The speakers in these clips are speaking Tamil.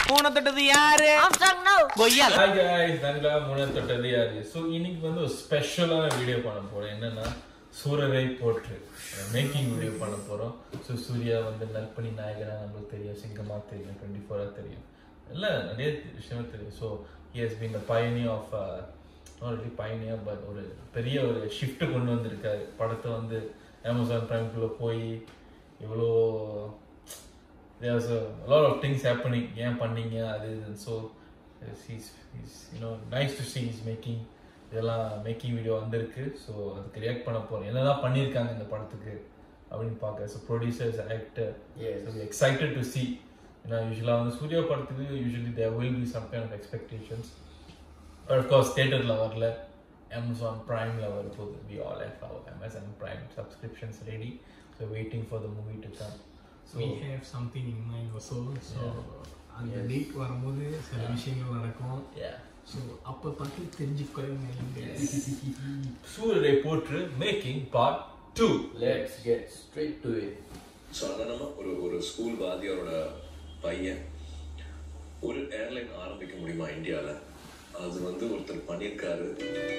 பூனை தொட்டது யாரு கொய்யால ஹாய் காய்ஸ் நாங்களா மூணு தொட்டது யாரு ஸோ இன்னைக்கு வந்து ஒரு ஸ்பெஷலான வீடியோ பண்ண போறோம் என்னன்னா சூரரை போற்று மேக்கிங் வீடியோ பண்ண போறோம் ஸோ சூர்யா வந்து நற்பணி நாயகனா நம்மளுக்கு தெரியும் சிங்கமா தெரியும் டுவெண்ட்டி ஃபோரா தெரியும் எல்லாம் நிறைய விஷயமே தெரியும் so he has been the pioneer of already pioneer but ஒரு பெரிய ஒரு ஷிஃப்ட் கொண்டு வந்திருக்காரு படத்தை வந்து அமேசான் பிரைம்குள்ள போய் இவ்வளோ there's a, a lot of things happening ஏன் பண்ணீங்க அது இதுன்னு so he's he's you know nice to see he's making இதெல்லாம் மேக்கிங் வீடியோ வந்திருக்கு ஸோ அதுக்கு ரியாக்ட் பண்ண போறோம் என்னதான் பண்ணியிருக்காங்க இந்த படத்துக்கு அப்படின்னு பார்க்க so producers actor so excited to see ஏன்னா யூஸ்வலாக வந்து சூர்யா படத்துக்கு usually there will be some kind of expectations but of course தேட்டரில் வரல அமேசான் ப்ரைமில் வரப்போகுது we all have our Amazon Prime subscriptions ready so waiting for the movie to come so we have something in mind also so அந்த டேட் வரும்போது சில விஷயங்கள் நடக்கும் yeah ஸோ அப்போ பார்த்து தெரிஞ்சுக்கொள்ளுங்க Soorarai Pottru making part two Let's get straight to it. சாதாரணமா ஒரு ஒரு ஸ்கூல் வாத்தியாரோட பையன் ஒரு ஏர்லைன் ஆரம்பிக்க முடியுமா இந்தியால அது வந்து ஒருத்தர் பண்ணியிருக்காரு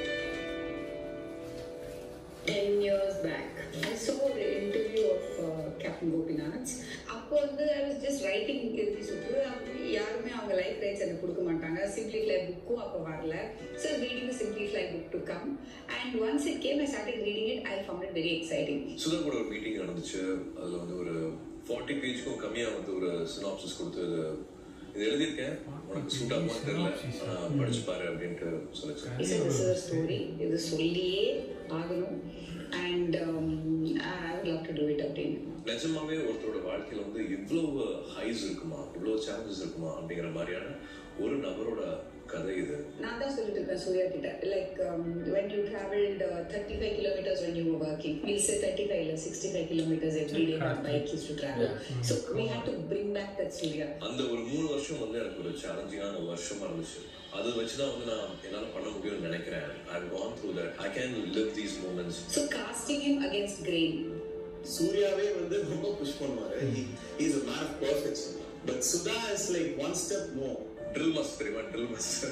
10 years back. I saw an interview of uh, Captain Gopinath. அப்போ வந்து ஐ வாஸ் ஜஸ்ட் ரைட்டிங் எழுதி சுற்று அப்போ யாருமே அவங்க லைஃப் ரைட்ஸ் எனக்கு கொடுக்க மாட்டாங்க சிம்பிளி ஃப்ளை புக்கும் அப்போ வரல so reading simply fly book to come and once it came I started reading it I found it very exciting Sudha கூட ஒரு மீட்டிங் நடந்துச்சு அதுல வந்து ஒரு ஃபார்ட்டி பேஜ்க்கும் கம்மியா வந்து ஒரு சினாப்சிஸ் கொடுத்து இது இது எழுதியிருக்கேன் உனக்கு சூட் ஆகுமா தெரியல ஆனா படிச்சு பாரு அப்படின்ட்டு சொல்லிச்சு இட்ஸ் திஸ் இஸ் ஸ்டோரி இது சொல்லியே ஆகணும் and I would love to do it அப்படின்னு நிஜமாவே ஒருத்தரோட வாழ்க்கையில வந்து இவ்வளவு ஹைஸ் இருக்குமா இவ்வளவு சேலஞ்சஸ் இருக்குமா அப்படிங்கிற மாதிரியான ஒரு நபரோட கதை இது நான் தான் சொல்லிட்டு இருக்கேன் சூர்யா கிட்ட like when you travelled thirty five kilometres when you working will say thirty five இல்லை sixty five kilometres every day bike use to travel so we have to bring back that Suriya அந்த ஒரு மூணு வருஷம் வந்து எனக்கு ஒரு சேலஞ்சிங்கான வருஷமா இருந்துச்சு அதை வச்சுதான் வந்து நான் என்னால பண்ண முடியும்னு நினைக்கிறேன் I gone through that I can live these moments so casting him against grain சூர்யாவே வந்து ரொம்ப புஷ் பண்ணுவாரு is a man of perfection but Sudha is like one step more drill master தெரியுமா ட்ரில் மாஸ்டர்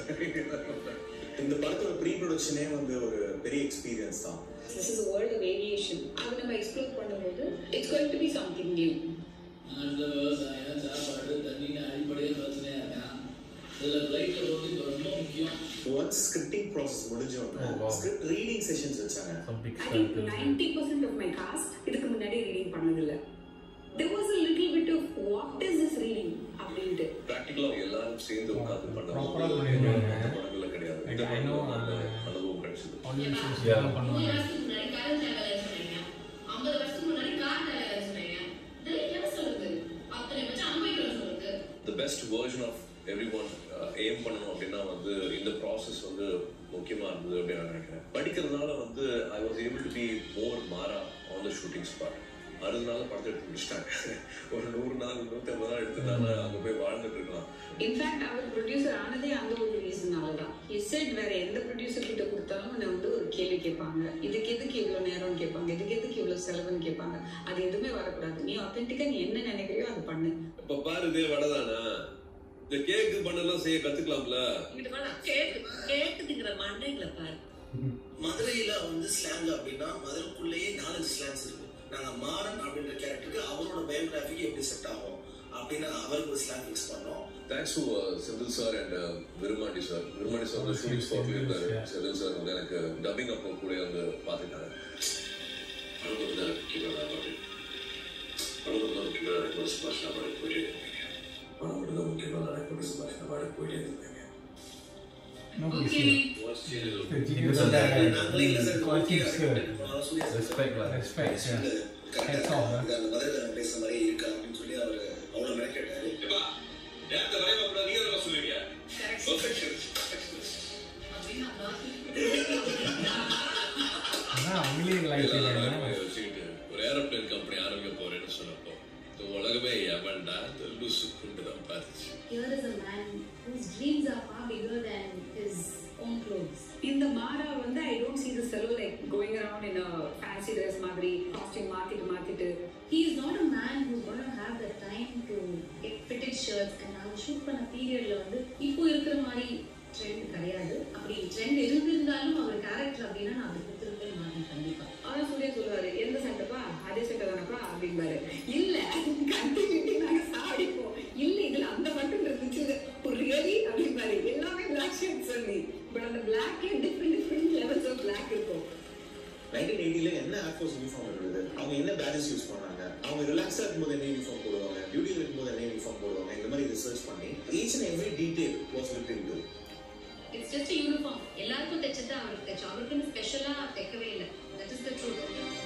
இந்த படத்தோட ப்ரீ ப்ரொடக்ஷனே வந்து ஒரு பெரிய எக்ஸ்பீரியன்ஸ் தான் this is world of aviation அதை நம்ம எக்ஸ்ப்ளோர் பண்ணும்போது it's going to be something new அந்த விவசாயம் சாப்பாடு தண்ணின்னு அடிப்படையே பிரச்சனையா இருக்கான் இதுல ஃப்ளைட்ல போறது இப்ப ரொம்ப முக்கியம் ஒன்ஸ் ஸ்கிரிப்டிங் ப்ராசஸ் முடிஞ்சோன்னா ஸ்கிரிப்ட் ரீடிங் செஷன்ஸ் வச்சாங்க some big I stuff think ninety percent of my cast இதுக்கு முன்னாடி ரீடிங் பண்ணதில்ல there was a little bit of what is this reading அப்படின்ட்டு ப்ராக்டிக்கலா எல்லாரும் சேர்ந்து உட்கார்ந்து பண்ணும்போது Proper ஆ பண்ணிருக்காங்க. மத்த படங்கள்ல கிடையாது Like, இந்த I know, படத்துல நல்ல uh, அனுபவம் கிடைச்சது ஆடியன்ஸ் Yeah. எல்லாம் பண்ணுவாங்க வருஷத்துக்கு முன்னாடி கரண்ட் தேவையில்லைன்னு சொன்னீங்க ஐம்பது வருஷத்துக்கு முன்னாடி கார் தேவையில்லைன்னு சொன்னீங்க இதெல்லாம் என்ன சொல்லுது அத்தனை பட்சம் அனுபவிக்கிறோம் சொல்லுது the best version of every one aim பண்ணணும் அப்படின்னா வந்து இந்த ப்ராசஸ் வந்து முக்கியமா இருந்தது அப்படின்னு நான் நினைக்கிறேன் படிக்கிறதுனால வந்து I was able to be more Maara on the shooting spot அறுபது நாள் படத்தை எடுத்து முடிச்சிட்டாங்க ஒரு நூறு நாள் நூத்தி ஐம்பது நாள் எடுத்துனால அங்க போய் வாழ்ந்துட்டு இருக்கலாம் இன்ஃபேக்ட் அவர் ப்ரொடியூசர் ஆனதே அந்த ஒரு ரீசனால தான் இசட் வேற எந்த ப்ரொடியூசர் கிட்ட கொடுத்தாலும் என்னை வந்து ஒரு கேள்வி கேட்பாங்க இதுக்கு எதுக்கு இவ்வளோ நேரம்னு கேட்பாங்க இதுக்கு எதுக்கு இவ்வளோ செலவுன்னு கேட்பாங்க அது எதுவுமே வரக்கூடாது நீ ஆத்தென்டிக்கா நீ என்ன நினைக்கிறியோ அது பண்ணு இப்ப பாரு இதே வடதானா இந்த கேக்கு பண்ணலாம் செய்ய கத்துக்கலாம்ல இங்கிட்டு வேணா கேட்டு கேட்டுங்கிற மண்டைகளை பாரு மதுரையில வந்து ஸ்லாங் அப்படின்னா மதுரைக்குள்ளேயே நாலஞ்சு ஸ்லாங்ஸ் இருக்கு நாங்க மாறன் அப்படின்ற கேரக்டருக்கு அவரோட பயோகிராஃபிக்கு எப்படி செட் ஆகும் அப்படின்னு அவருக்கு ஒரு ஸ்லாங் ஃபிக்ஸ் பண்ணோம் thanks to Senthil sir and Virumaandi sir Virumaandi sir வந்து ஷூட்டிங் ஸ்பாட்ல இருந்தாரு Yeah. செந்தில் சார் வந்து எனக்கு டப்பிங் அப்போ கூட வந்து பார்த்துட்டாங்க அனுபவத்தில் முக்கியமான பாட்டு அனுபவத்தில் முக்கியமான எனக்கு சுபாஷ் பாட போயிட்டே இருப்பீங்க அனுபவத்தில் முக்கியமான எனக்கு சுபாஷ் பாட போயிட்டே இருப்பீங்க நாங்களே இல்ல sir okay respect lah respect கரெக்டா Heads off, இது அந்த மதுரையில பேசுற மாதிரி இருக்கு அப்படின்னு சொல்லி அவர் அவ்வளவு மெனக்கெட்டாரு அதான் அவங்களே லைஃப் வச்சுக்கிட்டு ஒரு ஏரோப்ளேன் கம்பெனி ஆரம்பிக்க போறேன்னு சொன்னப்போ இந்த உலகமே எவன்டா இந்த லூசு குண்டு தான் பார்த்துச்சு Here is a man whose dreams are far bigger than his own clothes. இந்த மாறா வந்து I don't see this fellow like going around in a fancy dress மாதிரி காஸ்டியூம் மாத்திட்டு மாத்திட்டு He is not a man who's going to have the time to get fitted shirts and நாங்கள் ஷூட் பண்ண பீரியட்ல வந்து இப்போ இருக்கிற மாதிரி ட்ரெண்ட் கிடையாது அப்படி ட்ரெண்ட் இருந்திருந்தாலும் அவர் கேரக்டர் அப்படின்னா நான் அப்படி கொடுத்துருக்கவே மாட்டேன் கண்டிப்பா ஆனா சூர்யா சொல்லுவாரு எந்த சட்டைப்பா அதே சட்டை தானப்பா அப்படிம்பாரு இல்ல கண்டினியூட்டி நாங்க சாடிப்போம் இல்ல இதுல அந்த மட்டும் இருந்துச்சு ஒரு ரியலி அப்படிம்பாரு எல்லாமே பிளாக் ஷர்ட் சொல்லி பட் அந்த பிளாக்ல different different levels of black இருக்கும் நைன்டீன் எயிட்டில என்ன ஏர்ஃபோர்ஸ் யூனிஃபார்ம் இருந்தது அவங்க என்ன பேஜஸ் யூஸ் பண்ணாங்க அவங்க ரிலாக்ஸா இருக்கும்போது என்ன யூனிஃபார்ம் போடுவாங்க டியூட்டியில் இருக்கும்போது என்ன யூனிஃபார்ம் போடுவாங்க இந்த மாதிரி ரிசர்ச் பண்ணி each and every detail was look in to it's just uniform எல்லாருக்கும் தைச்சது அவருக்கு தைச்சு அவருக்குன்னு ஸ்பெஷலா தைக்கவே இல்லை that is the truth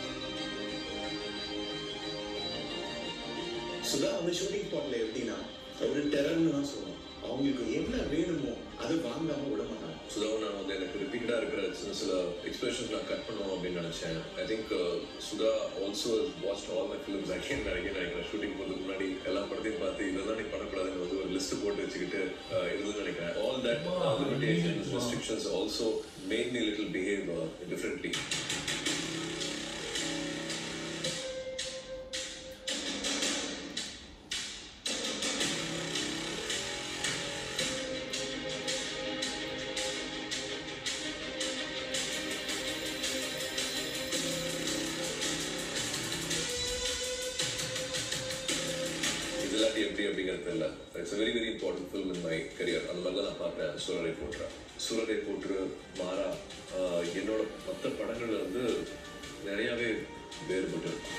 Sudha வந்து ஷூட்டிங் ஸ்பாட்ல எப்படின்னா ஒரு டெரர்னு தான் சொல்லுவோம் அவங்களுக்கு என்ன வேணுமோ அதை வாங்காம விட மாட்டாங்க சுதாவை நான் வந்து எனக்கு ரிப்பீட்டடாக இருக்கிற சின்ன சில எக்ஸ்பிரஷன்ஸ் நான் கட் பண்ணணும் அப்படின்னு நினச்சேன் I think Sudha also watch all my films again நினைக்கிறேன் நினைக்கிறேன் ஷூட்டிங் போகிறதுக்கு முன்னாடி எல்லா படத்தையும் பார்த்து இதெல்லாம் நீ பண்ணக்கூடாதுன்னு வந்து ஒரு லிஸ்ட் போட்டு வச்சுக்கிட்டு uh, இருந்ததுன்னு நினைக்கிறேன் all that limitations restrictions also made me little behave differently இதெல்லாட்டி எப்படி அப்படிங்கிறது தெரியல it's very very important film in my career அந்த மாதிரி தான் நான் பார்த்தேன் சூரரை போற்று சூரரை போற்று மாறா ஆஹ், என்னோட மற்ற படங்கள்ல இருந்து நிறையாவே வேறுபட்டு இருக்கும்.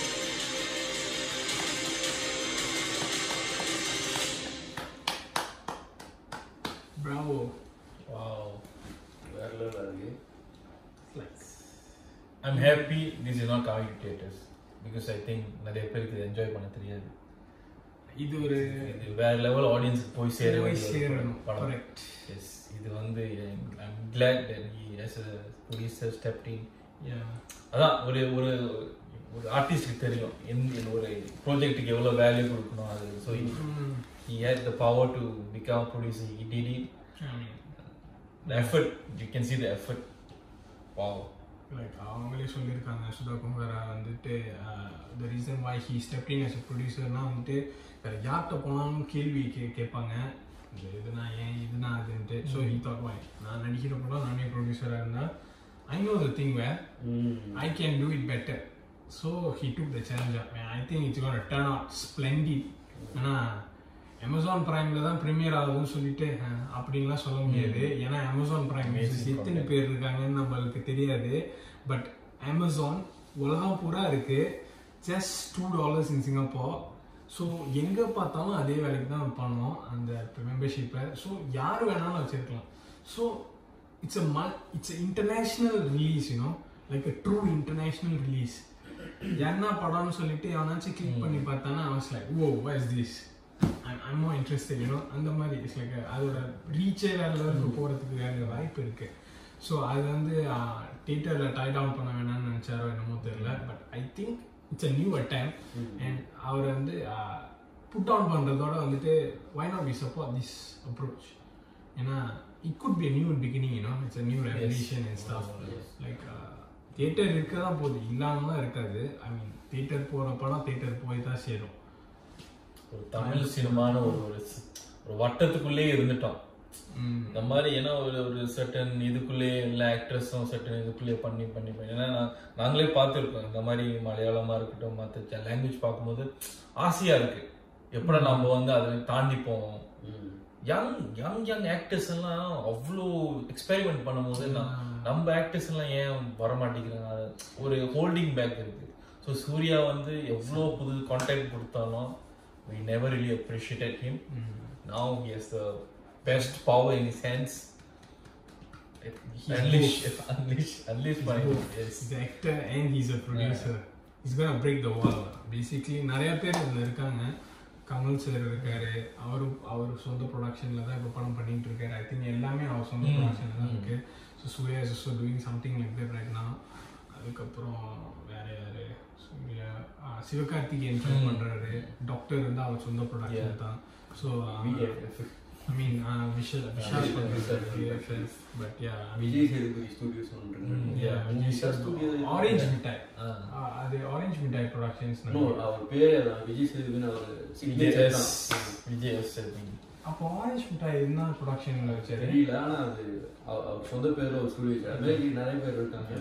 Bravo. வாவ் வேற லெவலில் இருக்கு I'm happy this is not coming theatres because I think நிறைய பேருக்கு இது என்ஜாய் பண்ண தெரியாது இது ஒரு இது வேற லெவல் ஆடியன்ஸ்க்கு போய் சேர போய் வேண்டிய ஒரு சேரணும். படம் Correct. எஸ் இது வந்து I'm glad that he as a producer step in Yeah. அதான் ஒரு ஒரு ஒரு ஆர்டிஸ்ட்க்கு தெரியும் எந்த ஒரு ப்ராஜெக்ட்டுக்கு எவ்வளோ வேல்யூ கொடுக்கணும் அது so he had the power to become producer he did it I mean, the effort you can see the effort wow like அவங்களே சொல்லியிருக்காங்க சுதா குமாரா வந்துட்டு the reason why he step in as ப்ரொடியூசர்னா வந்துட்டு வேறு யார்கிட்ட போனாலும் கேள்வி கே கேட்பாங்க இந்த இதுனா ஏன் இதுனா அதுன்ட்டு ஸோ ஹீ தாட் வாய் நான் நடிக்கிற படம் நானே ப்ரொடியூசராக இருந்தால் I know the thing where I can do it better so he took the challenge I think it's gonna turn out splendid ஆனால் அமேசான் பிரைம்ல தான் ப்ரீமியர் ஆகுதுன்னு சொல்லிட்டு அஹ், அப்படின்லாம் சொல்ல முடியாது ஏன்னா அமேசான் பிரைம் எத்தனை பேர் இருக்காங்கன்னு நம்மளுக்கு தெரியாது பட் அமேசான் உலகம் பூரா இருக்கு just two dollars in Singapore so எங்கே பார்த்தாலும் அதே வேலைக்கு தான் பண்ணோம் அந்த மெம்பர்ஷிப்பை ஸோ யார் வேணாலும் வச்சிருக்கலாம் ஸோ இட்ஸ் அ மல் it's international release you know like a true international release என்ன படம்னு சொல்லிட்டு எவனாச்சும் கிளிக் பண்ணி பார்த்தானா அவன் like oh was this I'm more interested you know அந்த மாதிரி இட்ஸ் லைக் அதோட ரீச்சே வேற லெவலுக்கு போகிறதுக்கு வேற வாய்ப்பு இருக்கு ஸோ அது வந்து தியேட்டரில் டை டவுன் பண்ண வேணாம்னு நினச்சாரோ என்னமோ தெரியல but I think it's a new attempt and அவர் வந்து புட் டவுன் பண்ணுறதோட வந்துட்டு why not we support this approach ஏன்னா it could be new beginning you know it's a new revolution and stuff like theatre இருக்க தான் போகுது இல்லாமலாம் இருக்காது ஐ மீன் தியேட்டர் போகிற படம் தியேட்டர் போய் தான் சேரும் ஒரு தமிழ் சினிமான ஒரு ஒரு ஸ்- ஒரு வட்டத்துக்குள்ளே இருந்துட்டோம் இந்த மாதிரி ஏன்னா ஒரு ஒரு சர்டன் இதுக்குள்ளே எல்லா ஆக்ட்ரஸும் சர்டன் இதுக்குள்ளே பண்ணி பண்ணி பண்ணி ஏன்னா நான் நாங்களே பார்த்துருக்கோம் இந்த மாதிரி மலையாளமா இருக்கட்டும் மற்ற லாங்குவேஜ் பார்க்கும்போது ஆசையா இருக்கு எப்படா நம்ம வந்து அதை தாண்டி போவோம் யங் யங் யங் ஆக்டர்ஸ் எல்லாம் அவ்வளோ எக்ஸ்பெரிமெண்ட் பண்ணும்போது நான் நம்ம ஆக்டர்ஸ் எல்லாம் ஏன் வர மாட்டேங்கிறாங்க அது ஒரு ஹோல்டிங் பேக் இருக்கு ஸோ சூர்யா வந்து எவ்வளோ புது கான்டாக்ட் கொடுத்தாலும் we never really appreciated him. Now he has the best power in his hands. He's unleash, both. unleash, unleash He's by both. yes. He's an actor and he's a producer. He's gonna break the wall. Basically நிறைய பேர் இதில் இருக்காங்க கமல் சார் இருக்காரு அவரு அவர் சொந்த ப்ரொடக்ஷனில் தான் இப்போ படம் பண்ணிட்டு இருக்காரு ஐ திங்க் எல்லாமே அவர் சொந்த ம். ப்ரொடக்ஷனில் தான் இருக்கு so Suriya is also doing something like that right now அதுக்கப்புறம் வேற யாரு சூர்யா ஆ, சிவகார்த்திகேயன் ட்ரை ம். பண்றாரு டாக்டர் வந்து அவர் சொந்த ப்ரொடக்ஷன் தான் ஸோ ஐ மீன் விஷல் விஷால் பண்ணுறது but yeah Vijay Sethupathi studios ஒன்று ஆரஞ்சு மிட்டாய் ஆ, அது ஆரஞ்சு மிட்டாய் ப்ரொடக்ஷன்ஸ் நோ அவர் பேரே அதான் விஜய் சேதுபதினு அவர் விஜய் சிக்னேச்சர் எஸ் தான் விஜய் எஸ் சேதுபதி. அப்போ ஆரஞ்சு மிட்டாய் என்ன ப்ரொடக்ஷனில் வச்சாரு தெரியல ஆனா அது அவ- அவர் சொந்த பேர்ல ஒரு ஸ்டுடியோ வச்சார் அது மாதிரி நிறைய பேர் இருக்காங்க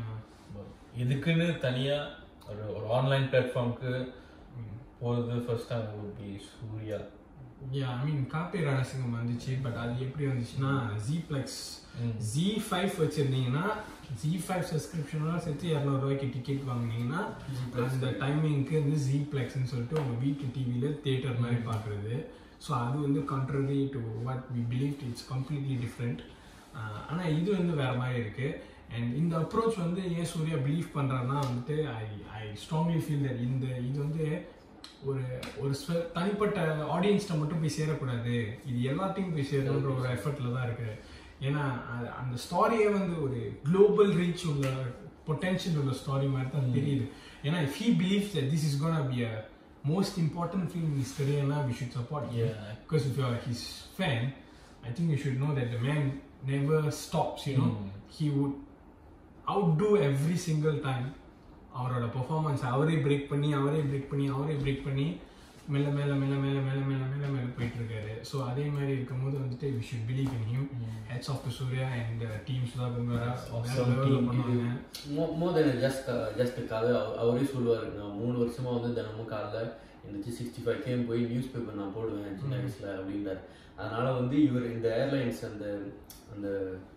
இதுக்குன்னு தனியா ஒரு ஒரு ஆன்லைன் பிளாட்ஃபார்முக்கு போகிறது first time would be Suriya yeah I mean Ka Pae Ranasingam வந்துச்சு பட் அது எப்படி வந்துச்சுன்னா ஜி பிளெக்ஸ் ஜி ஃபைவ் வச்சிருந்தீங்கன்னா ஜி ஃபைவ் சப்ஸ்கிரிப்ஷனோட சேர்த்து இரநூறுவாய்க்கு டிக்கெட் வாங்குனீங்கன்னா அந்த டைமிங்க்கு வந்து ஜி பிளெக்ஸ்னு சொல்லிட்டு உங்கள் வீட்டு டிவியில் தியேட்டர் மாதிரி பார்க்குறது ஸோ அது வந்து contrary to what we believe it's completely different ஆனால் இது வந்து வேற மாதிரி இருக்கு அண்ட் இந்த அப்ரோச் வந்து ஏன் சூர்யா பிலீவ் பண்ணுறாருன்னா வந்துட்டு I I strongly feel that இந்த இது வந்து ஒரு ஒரு ஸ்பெ- தனிப்பட்ட ஆடியன்ஸ்ட்ட மட்டும் போய் சேரக்கூடாது இது எல்லாத்தையும் போய் சேரணுன்ற ஒரு எஃபர்ட்டில் தான் இருக்கு ஏன்னா அ- அந்த ஸ்டாரியே வந்து ஒரு குளோபல் ரீச் உள்ள பொட்டென்ஷியல் உள்ள ஸ்டாரி மாதிரி தான் தெரியுது ஏன்னா if he believes that this is gonna be a most important film in his கரியர்னா we should support Yeah. Because if you are his fan I think you should know that the man never stops you know he would out every single time அவரோட பெர்ஃபார்மன்ஸ் அவரே பிரேக் பண்ணி அவரே பிரேக் பண்ணி அவரே பிரேக் பண்ணி மேல மேல மேல மேல மேல மேல மேல மேல போயிட்டு இருக்காரு ஸோ அதே மாதிரி இருக்கும்போது வந்துட்டு we should believe in him hats off the Suriya and teams தான் வேற Awesome level team. பண்ணுவாங்க மோர் தென் ஜஸ்ட் ஜஸ்ட் கதை அவ- அவரே சொல்லுவார் நான் மூணு வருஷமா வந்து தினமும் காலைல இந்த சிக்ஸ்டி ஃபைவ் கேம் போய் நியூஸ் பேப்பர் நான் போடுவேன் சின்ன வயசுல அப்படின்றார் அதனால வந்து இவர் இந்த ஏர்லைன்ஸ் அந்த அந்த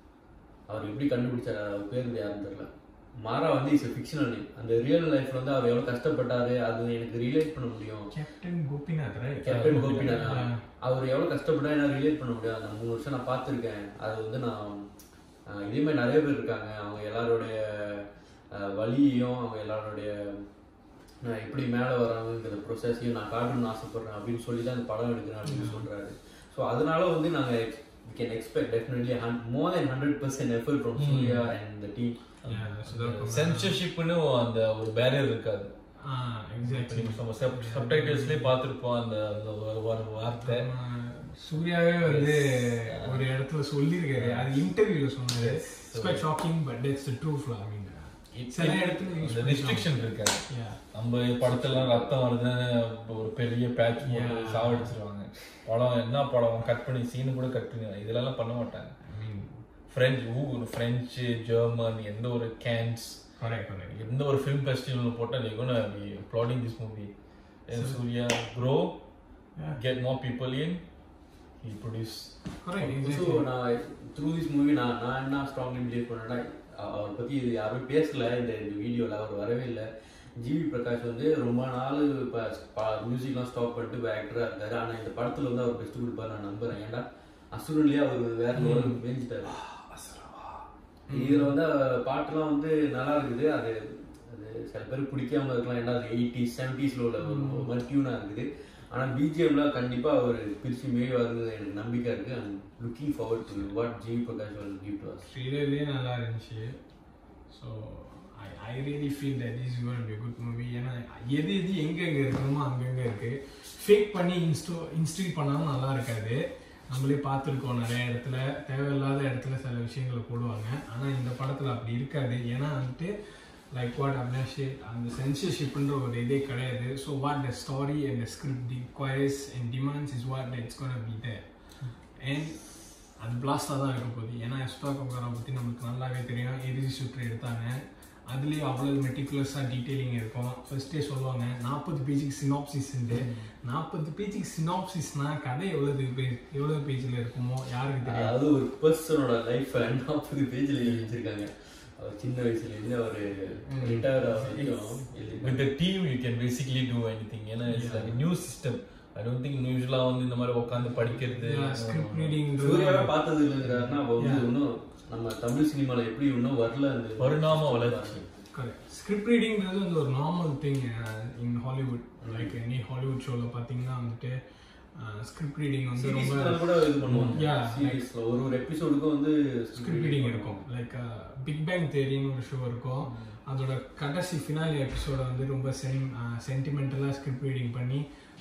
அவர் எப்படி கண்டுபிடிச்சார் அவர் பேர் யாருன்னு தெரியல மாறா வந்து இஸ் ஃபிக்ஷனல் நேம் அந்த ரியல் லைஃப்ல வந்து அவர் எவ்வளவு கஷ்டப்பட்டாரு அது எனக்கு ரிலேட் பண்ண முடியும் captain Gopinath right? Captain Gopinath Yeah. அவர் எவ்வளவு கஷ்டப்பட்டா என்ன ரிலேட் பண்ண முடியும் அந்த மூணு வருஷம் நான் பார்த்துருக்கேன் அது வந்து நான் ஆஹ், இதே மாதிரி நிறைய பேர் இருக்காங்க அவங்க எல்லாருடைய ஆஹ், வலியையும் அவங்க எல்லாருடைய நான் எப்படி மேலே வராங்கிற ப்ரொசஸையும் நான் காட்டணும்னு ஆசைப்படுறேன் அப்படின்னு சொல்லி தான் இந்த படம் எடுக்கிறேன் அப்படின்னு சொல்றாரு ஸோ அதனால வந்து நாங்கள் we can expect definitely hun- more than 100% effort from Surya and the team. Yeah, Sudha Kumar. சென்சர்ஷிப்னு அந்த ஒரு பேரியர் இருக்காது Ah, exactly. சப்டைட்டில்ஸ்லேயே பார்த்துருப்போம் அந்த அந்த ஒரு ஒரு வார்த்தை சூர்யாவே வந்து ஒரு இடத்துல சொல்லியிருக்காரு அது இன்டர்வியூல சொன்னாரு it's shocking but it's the truth I mean சில இடத்துல use அந்த பண்ணி ரெஸ்ட்ரிக்ஷன் இருக்காது Yeah. நம்ம படத்துலாம் ரத்தம் வருதுன்னு ஒரு பெரிய பேட்ச் போட்டு Yeah. சாவடிச்சிருவாங்க படம் என்ன படம் கட் பண்ணி சீனு கூட கட் பண்ணி இதெல்லாம் பண்ண மாட்டாங்க ஃப்ரெஞ்ச் ஊ ஃப்ரெஞ்சு ஜெர்மன் எந்த ஒரு கேன்ஸ் கரெக்ட் கரெக்ட் எந்த ஒரு ஃபிலிம் ஃபெஸ்டிவல் போட்டால் நீ gonna be applauding this movie Suriya grow get more people in he produce correct so நான் த்ரூ திஸ் மூவி நான் நான் என்ன ஸ்ட்ராங்லி பிலீவ் பண்ணேன்னா அ- அவரை பற்றி இது யாருமே பேசல இந்த இந்த வீடியோவில் அவர் வரவே இல்லை ஜிவி பிரகாஷ் வந்து ரொம்ப நாள் இப்போ மியூசிக்லாம் ஸ்டாப் பண்ணிட்டு இப்போ ஆக்டராக இருக்காரு ஆனால் இந்த படத்தில் வந்து அவர் பெஸ்ட் கொடுப்பாரு நான் நம்புறேன் ஏன்டா அசுரன்லேயே அவர் வேற லெவலுக்கு மேய்ஞ்சிட்டாரு இதில் வந்து அஹ், பாட்டுலாம் வந்து நல்லா இருக்குது அது அது சில பேருக்கு பிடிக்காம இருக்கலாம் ஏன்னா அது எயிட்டிஸ் செவன்டீஸில் உள்ள ஒரு ஒரு மாதிரி டியூனாக இருக்குது ஆனால் பிஜிஎம்ல கண்டிப்பாக அவர் பிரிச்சு மேய்வாருன்னு எனக்கு நம்பிக்கை இருக்கு I'm looking forward to what GV Prakash will give to us ட்ரெய்லர்லேயே நல்லா இருந்துச்சு so I I really feel that is gonna be good movie ஏன்னா எது எது எங்கெங்கே இருக்கணுமோ அங்கங்கே இருக்கு ஃபேக் பண்ணி இன்ஸ்டோ இன்ஸ்டில் பண்ணாலும் நல்லா இருக்காது நம்மளே பார்த்துருக்கோம் நிறைய இடத்துல தேவையில்லாத இடத்துல சில விஷயங்களை போடுவாங்க ஆனால் இந்த படத்தில் அப்படி இருக்காது ஏன்னா வந்துட்டு லைக் வாட் அப்னாஷே அந்த சென்சர்ஷிப்ன்ற ஒரு இதே கிடையாது so what the story and the script requires and demands is what it's gonna be there and அது பிளாஸ்டாக தான் இருக்க போகுது ஏன்னா எஸ்டா கங்காரா பற்றி நமக்கு நல்லாவே தெரியும் எரிசி சுற்று எடுத்தாங்க அதுலேயும் அவ்வளோ மெட்டிகுலஸாக டீட்டெயிலிங் இருக்கும் ஃபர்ஸ்டே சொல்லுவாங்க நாற்பது பேஜுக்கு சினாப்சிஸ்ன்ட்டு நாற்பது பேஜுக்கு சினாப்சிஸ்னா கதை எவ்வளோ பேஜ் எவ்வளோ பேஜில் இருக்குமோ யாருக்கு தெரியும் அதாவது ஒரு பர்சனோட லைஃப் நாற்பது பேஜில் எழுதி வச்சிருக்காங்க அவர் சின்ன வயசுலேருந்து அவர் ரிட்டையர் வரைக்கும் எழுதி with the team you can basically do anything ஏன்னா it's like new system I don't think யூஸ்வலாக வந்து இந்த மாதிரி உட்காந்து படிக்கிறது ஸ்கிரிப்ட் ரீடிங் சூர்யாவே பார்த்தது இல்லைங்கிறாருன்னா அப்போ வந்து இன்னும் நம்ம தமிழ் சினிமால எப்படி இன்னும் வரல அந்த பரிணாம வளர்ச்சி கரெக்ட் ஸ்கிரிப்ட் ரீடிங்கிறது வந்து ஒரு normal thing in Hollywood like any Hollywood ஷோவில் பார்த்தீங்கன்னா வந்துட்டு ஸ்கிரிப்ட் ரீடிங் வந்து சீரிஸ்ல ரொம்ப கூட இது பண்ணுவாங்க Yeah, சீரிஸ்ல ஒரு ஒரு எபிசோடுக்கும் வந்து ஸ்கிரிப்ட் ரீடிங் இருக்கும் லைக் பிக் பேங் தேரின்னு ஒரு ஷோ இருக்கும் அதோட கடைசி ஃபினாலி எபிசோட வந்து ரொம்ப சென் சென்டிமெண்டலாக ஸ்கிரிப்ட் ரீடிங் பண்ணி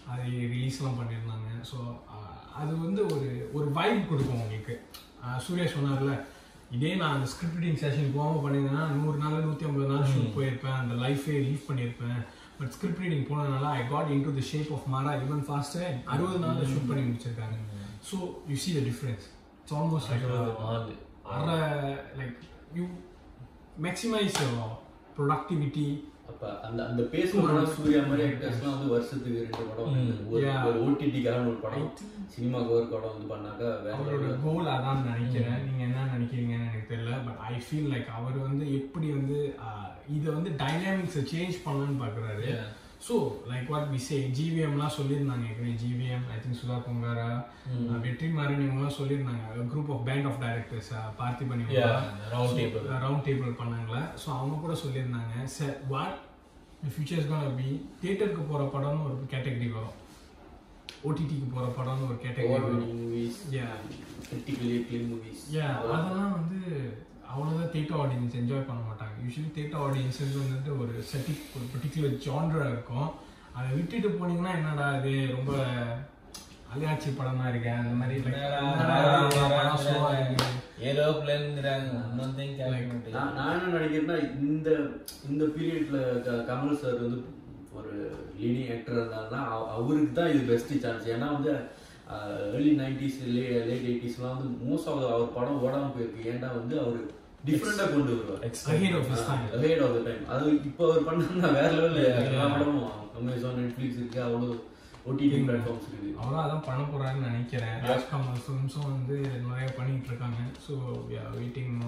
அதை ரிலீஸ்லாம் பண்ணியிருந்தாங்க ஸோ அது வந்து ஒரு ஒரு வைப் கொடுக்கும் உங்களுக்கு அஹ் சூர்யா சொன்னார்ல இதே நான் அந்த ஸ்கிரிப்ட் ரீடிங் செஷன் போகாமல் பண்ணியிருந்தேன்னா நூறு நாள் நூற்றி ஐம்பது நாள் ஷூட் போயிருப்பேன் அந்த லைஃபே லீவ் பண்ணியிருப்பேன் பட் ஸ்கிரிப்ட் ரீடிங் போனதுனால I got into the shape of Maara even fast அறுபது நாளில் ஷூட் பண்ணி முடிச்சிருக்காங்க so you see the difference it's almost like அறுபது நாள். அரை லைக் யூ மேக்ஸிமைஸ் ப்ரொடக்டிவிட்டி அப்ப அந்த அந்த பேசும்போது சூர்யா மாதிரி ஆக்டர்ஸ்லாம் வந்து வருஷத்துக்கு ரெண்டு படம் வந்து ஒரு Yeah. ஒரு ஓடிடிக்கான ஒரு படம் சினிமாக்கு ஒரு படம் வந்து பண்ணாக்கா வேற அவரோட level. கோல் அதான் நினைக்கிறேன் நீங்க என்ன நினைக்கிறீங்கன்னு எனக்கு தெரியல பட் ஐ ஃபீல் லைக் அவர் வந்து எப்படி வந்து ஆஹ், இதை வந்து டைனாமிக்ஸை சேஞ்ச் பண்ணலான்னு பார்க்குறாரு Yeah. So like what we say ஜிவிஎம்லாம் சொல்லியிருந்தாங்க ஏற்கனவே ஜிவிஎம் ஐ திங்க் சுதா பொங்காரா வெற்றி மாறன் இவங்கலாம் சொல்லியிருந்தாங்க group of band of directors Parthiban Yeah, round table. Round table பண்ணாங்களே ஸோ அவங்க கூட சொல்லியிருந்தாங்க sir what features can be தியேட்டருக்கு போகிற படம்னு ஒரு கேட்டகரி வரும் ஓடிடிக்கு போகிற படம்னு ஒரு கேட்டகரி Award-winning வரும் movies, Yeah. critically acclaimed movies. Yeah, அதெல்லாம் வந்து அவ்வளோதான் தேட்டர் ஆடியன்ஸ் என்ஜாய் பண்ண மாட்டாங்க யூஸ்வலி தேட்டர் ஆடியன்ஸுக்கு வந்துட்டு ஒரு செட்டிக் ஒரு பர்டிகுலர் ஜான்ரா இருக்கும் அதை விட்டுட்டு போனீங்கன்னா என்னடா இது ரொம்ப அலையாட்சி படமா இருக்கேன் அந்த மாதிரி like, என்னடா இது, படம் slow ஆ இருக்கு. ஏதோ பிளான்ங்கிறாங்க இன்னொன்றையும் கேட்க நான் நான் என்ன நினைக்கிறேன்னா இந்த இந்த பீரியட்ல கமல் சார் வந்து ஒரு லீடிங் ஆக்டர் இருந்தாருன்னா அவ- அவருக்கு தான் இது பெஸ்ட் சான்ஸ் ஏன்னா வந்து ஏர்லி நைன்டிஸ் லே லேட் எயிட்டிஸ்லாம் வந்து மோஸ்ட் ஆஃப் அவர் படம் ஓடாம போயிருக்கு ஏன்டா வந்து அவர் டிஃப்ரெண்டா கொண்டு வருவார் Ahead of his time. Ahead of the time அது இப்போ அவர் பண்ணா வேற லெவலில் எல்லா படமும் அமேசான் நெட்ஃப்ளிக்ஸ் இருக்கு அவ்வளோ ஓடிடி பிளாட்ஃபார்ம்ஸ் இருக்கு அவரும் அதான் பண்ண போறாருன்னு நினைக்கிறேன் ராஜ்கமல் ஃபிலிம்ஸும் வந்து நிறைய பண்ணிட்டு இருக்காங்க ஸோ வெயிட்டிங்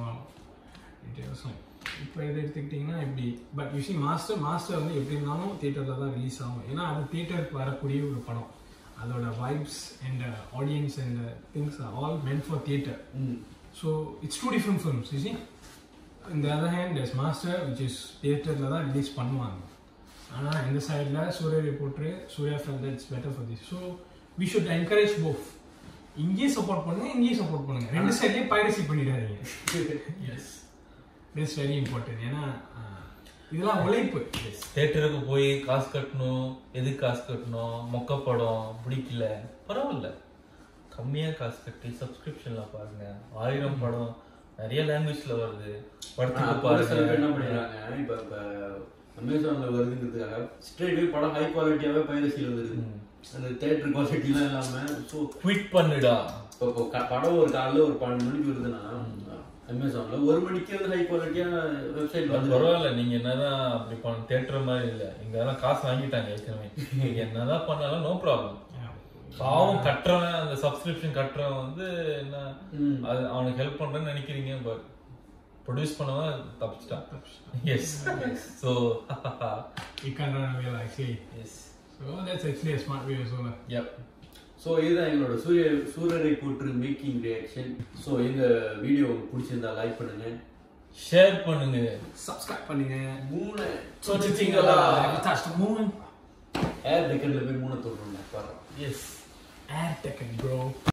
இப்போ இதை எடுத்துக்கிட்டிங்கன்னா இப்படி பட் யூசி மாஸ்டர் மாஸ்டர் வந்து எப்படி இருந்தாலும் தியேட்டரில் தான் ரிலீஸ் ஆகும் ஏன்னா அது தியேட்டருக்கு வரக்கூடிய ஒரு படம் அதோட vibes and audience and things all meant for theatre so it's two different films you see இந்த other hand as Master which is தியேட்டரில் தான் ரிலீஸ் பண்ணுவாங்க ஆனால் இந்த சைடில் சூர்யா போட்டு Suriya felt that's better for this so we should encourage both இங்கேயும் சப்போர்ட் பண்ணுங்க இங்கேயும் சப்போர்ட் பண்ணுங்க ரெண்டு சைட்லேயும் பைரசி பண்ணிடாதீங்க எஸ் இட்ஸ் வெரி இம்பார்ட்டன்ட் ஏன்னா ஆஹ், இதெல்லாம் உழைப்பு தேட்டருக்கு போய் காசு கட்டணும் எதுக்கு காசு கட்டணும் மொக்க படம் பிடிக்கல பரவாயில்ல கம்மியா காசு கட்டி சப்ஸ்கிரிப்ஷன்ல பாருங்க ஆயிரம் படம் நிறைய லாங்குவேஜ்ல வருது படத்துக்கு ஆனா, கூட சில பேர் என்ன பாருங்க பண்ணிடுறாங்க இப்ப இப்ப அமேசான்ல வருதுங்கிறதுக்காக ஸ்ட்ரெயிட்வே படம் ஹை குவாலிட்டியாவே பைரசியில் வந்துருது அந்த தேட்டர் குவாலிட்டிலாம் இல்லாம ஸோ குவிட் பண்ணுடா இப்போ இப்போ க- படம் ஒரு காலைல ஒரு பன்னெண்டு மணிக்கு வருதுன்னா அமேசான்ல ஒரு மணிக்கு வந்து ஹை குவாலிட்டியா வெப்சைட் அது வந்து பரவாயில்ல நீங்க என்னதான் அப்படி பண்ண தேட்டர் மாதிரி இல்ல இங்க எல்லாம் காசு வாங்கிட்டாங்க ஏற்கனவே நீங்க என்னதான் பண்ணாலும் நோ ப்ராப்ளம் பாவம் கட்டுறவன் அந்த சப்ஸ்கிரிப்ஷன் கட்டுறவன் வந்து என்ன அது அவனுக்கு ஹெல்ப் பண்றேன்னு நினைக்கிறீங்க பட் ப்ரொடியூஸ் பண்ணவன் தப்பிச்சிட்டான் yes so You can't run away like say. Yes. So that's actually a smart way as well. Yep. So இதுதான் எங்களோட சூரிய Soorarai Pottru making reaction so எங்க வீடியோ உங்களுக்கு பிடிச்சிருந்தா லைக் பண்ணுங்க ஷேர் பண்ணுங்க Subscribe பண்ணுங்க. மூணு தொட்டுட்டீங்களா? Have you touched the moon? ஏர் டெக்கன்ல போய் மூணு தொடுறோம் பாருங்க எஸ் Air taken, bro.